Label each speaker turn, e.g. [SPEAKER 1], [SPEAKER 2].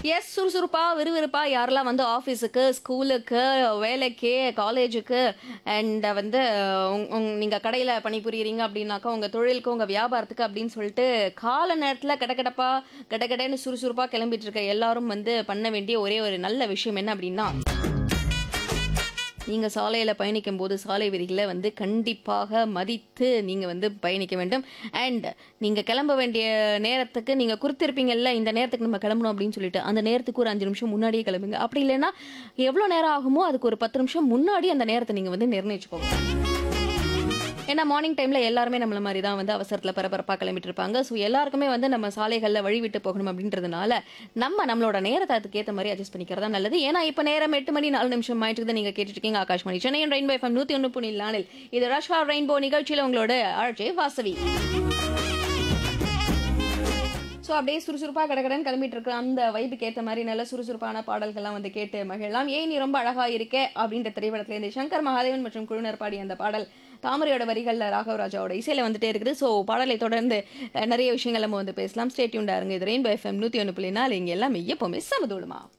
[SPEAKER 1] S சுறுசுறுப்பா விறுவிறுப்பா யாரெல்லாம் வந்து ஆஃபீஸுக்கு ஸ்கூலுக்கு வேலைக்கு காலேஜுக்கு அண்ட் வந்து உங்- உங் நீங்கள் கடையில் பணிபுரியுறீங்க அப்படின்னாக்கா உங்கள் தொழிலுக்கு உங்கள் வியாபாரத்துக்கு அப்படின்னு சொல்லிட்டு கால நேரத்தில் கடகடப்பா கடகடன்னு சுறுசுறுப்பாக கிளம்பிட்டு இருக்க எல்லாரும் வந்து பண்ண வேண்டிய ஒரே ஒரு நல்ல விஷயம் என்ன அப்படின்னா நீங்கள் சாலையில் பயணிக்கும் போது சாலை விதிகளை வந்து கண்டிப்பாக மதித்து நீங்கள் வந்து பயணிக்க வேண்டும் அண்ட் நீங்கள் கிளம்ப வேண்டிய நேரத்துக்கு நீங்கள் குறித்திருப்பீங்கல்ல இந்த நேரத்துக்கு நம்ம கிளம்பணும் அப்படின்னு சொல்லிட்டு அந்த நேரத்துக்கு ஒரு அஞ்சு நிமிஷம் முன்னாடியே கிளம்புங்க அப்படி இல்லைன்னா எவ்வளோ நேரம் ஆகுமோ அதுக்கு ஒரு பத்து நிமிஷம் முன்னாடி அந்த நேரத்தை நீங்கள் வந்து நிர்ணயிச்சுக்கோங்க ஏன்னா மார்னிங் டைமில் எல்லாருமே நம்மள மாதிரி தான் வந்து அவசரத்தில் பரபரப்பாக கிளம்பிட்டு இருப்பாங்க ஸோ எல்லாருக்குமே வந்து நம்ம சாலைகளில் வழி விட்டு போகணும் அப்படின்றதுனால நம்ம நம்மளோட நேரத்தை அதுக்கு ஏற்ற மாதிரி அட்ஜஸ்ட் பண்ணிக்கிறதா நல்லது ஏன்னா இப்போ நேரம் எட்டு மணி நாலு நிமிஷம் ஆயிட்டு தான் நீங்கள் கேட்டுட்டு இருக்கீங்க ஆகாஷ்மணி சென்னையின் ரெயின்போ எஃப்எம் நூற்றி ஒன்று புள்ளி நாலில் இது ரஷ்வா ரெயின்போ நிகழ்ச்சியில் உங்களோட ஆர்ஜே வாசவி ஸோ அப்படியே சுறுசுறுப்பாக கடகடன்னு கிளம்பிட்டு இருக்கிற அந்த வைப்புக்கு ஏற்ற மாதிரி நல்ல சுறுசுறுப்பான பாடல்கள்லாம் வந்து கேட்டு மகிழலாம் ஏன் நீ ரொம்ப அழகா இருக்கே அப்படின்ற திரைப்படத்திலேருந்து சங்கர் மகாதேவன் மற்றும் குழுவினர் பாடிய அந்த பாடல் தாமரையோட வரிகளில் ராகவராஜாவோட இசையில வந்துட்டே இருக்குது ஸோ பாடலை தொடர்ந்து அஹ், நிறைய விஷயங்கள் நம்ம வந்து பேசலாம் ஸ்டேட்யூண்டா இருங்க இது ரெயின்போ எஃப்எம் நூற்றி ஒன்று புள்ளி நாலு இங்கே எல்லாம் எப்போவுமே சமதூடுமா